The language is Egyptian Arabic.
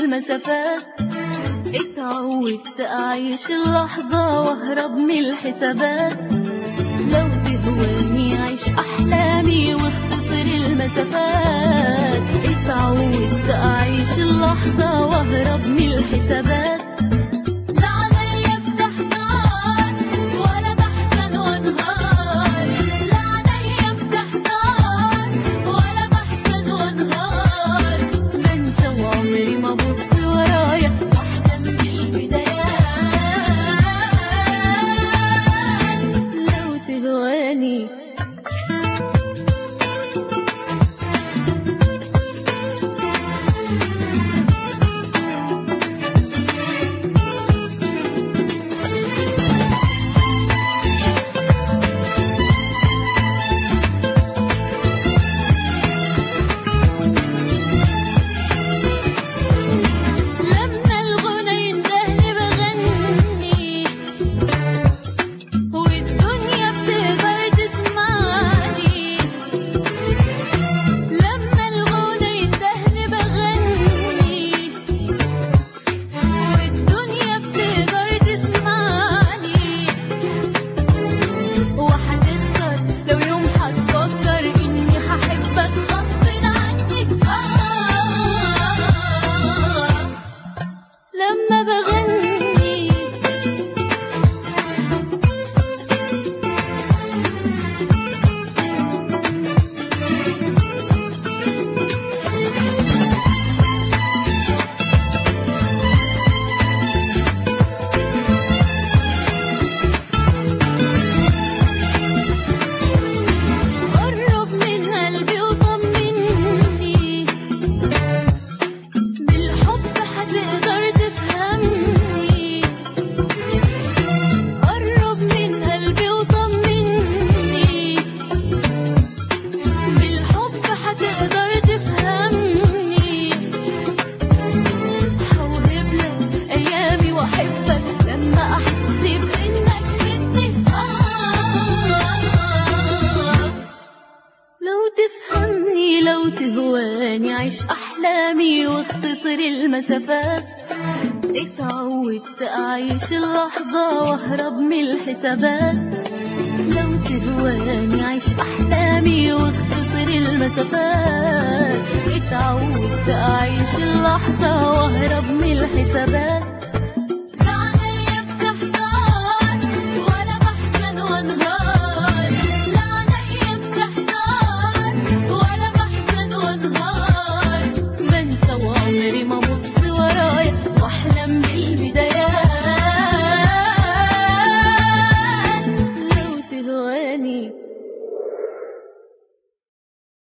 المسافات اتعودت أعيش اللحظة وأهرب من الحسابات لو تهواني عيش أحلامي واختصر المسافات اتعودت أعيش اللحظة وأهرب من الحسابات لا عليا بتحتار ولا بحزن وانهار لا عليا بتحتار ولا بحزن وانهار بنسى وعمري ما ابص ورايا واحلم بالبدايات لو تهواني لما الغنى يندهني بغني والدنيا بتقدر تسمعني لما الغنى يندهني بغني والدنيا بتقدر تسمعني وهتخسر لو يوم هتفكر اني هحبك غصب عنك آه لما بغني قرب من قلبي وطمني بالحب هتقدر تفهمني قرب من قلبي وطمني بالحب هتقدر تفهمني هوهب لك ايامي واحبك لما احس بانك جبتي آه لو تفهمني لو تهواني عيش أحلامي واختصر المسافات اتعودت أعيش اللحظة وأهرب من الحسابات لو تهواني عيش أحلامي واختصر المسافات اتعودت أعيش اللحظة وأهرب من الحسابات